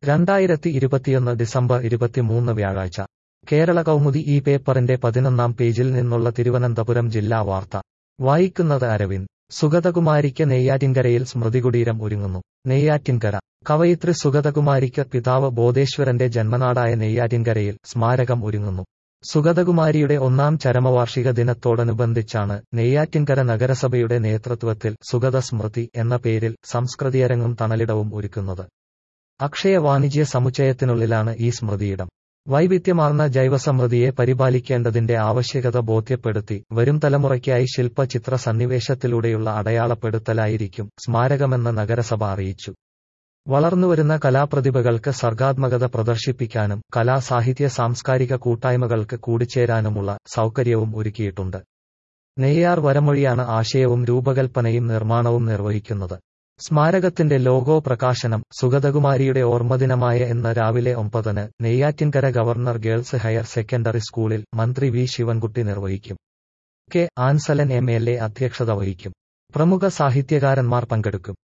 രണ്ടായിരത്തി ഇരുപത്തിയൊന്ന് ഡിസംബർ ഇരുപത്തിമൂന്ന് വ്യാഴാഴ്ച കേരള കൗമുദി ഈ പേപ്പറിന്റെ പതിനൊന്നാം പേജിൽ നിന്നുള്ള തിരുവനന്തപുരം ജില്ലാ വാർത്ത വായിക്കുന്നത് അരവിന്ദ് സുഗതകുമാരിക്ക് നെയ്യാറ്റിൻകരയിൽ സ്മൃതികുടീരം ഒരുങ്ങുന്നു നെയ്യാറ്റിൻകര കവയിത്രി സുഗതകുമാരിക്ക് പിതാവ് ബോധേശ്വരന്റെ ജന്മനാടായ നെയ്യാറ്റിൻകരയിൽ സ്മാരകം ഒരുങ്ങുന്നു സുഗതകുമാരിയുടെ ഒന്നാം ചരമവാർഷിക ദിനത്തോടനുബന്ധിച്ചാണ് നെയ്യാറ്റിൻകര നഗരസഭയുടെ നേതൃത്വത്തിൽ സുഗത സ്മൃതി എന്ന പേരിൽ സംസ്കൃതിയരങ്ങും തണലിടവും ഒരുക്കുന്നത് അക്ഷയ വാണിജ്യ സമുച്ചയത്തിനുള്ളിലാണ് ഈ സ്മൃതിയിടം വൈവിധ്യമാർന്ന ജൈവസമൃദ്ധിയെ പരിപാലിക്കേണ്ടതിന്റെ ആവശ്യകത ബോധ്യപ്പെടുത്തി വരും തലമുറയ്ക്കായി ശില്പചിത്ര സന്നിവേശത്തിലൂടെയുള്ള അടയാളപ്പെടുത്തലായിരിക്കും സ്മാരകമെന്ന് നഗരസഭ അറിയിച്ചു വളർന്നുവരുന്ന കലാപ്രതിഭകൾക്ക് സർഗാത്മകത പ്രദർശിപ്പിക്കാനും കലാ സാഹിത്യ സാംസ്കാരിക കൂട്ടായ്മകൾക്ക് കൂടിച്ചേരാനുമുള്ള സൗകര്യവും ഒരുക്കിയിട്ടുണ്ട് നെയ്യാർ വരമൊഴിയാണ് ആശയവും രൂപകൽപ്പനയും നിർമ്മാണവും നിർവഹിക്കുന്നത് സ്മാരകത്തിന്റെ ലോഗോ പ്രകാശനം സുഗതകുമാരിയുടെ ഓർമ്മദിനമായ ഇന്ന് രാവിലെ ഒമ്പതിന് Neyyattinkara governor girls higher secondary സ്കൂളിൽ മന്ത്രി വി ശിവൻകുട്ടി നിർവഹിക്കും K Ansalan M L A അധ്യക്ഷത വഹിക്കും പ്രമുഖ സാഹിത്യകാരന്മാർ പങ്കെടുക്കും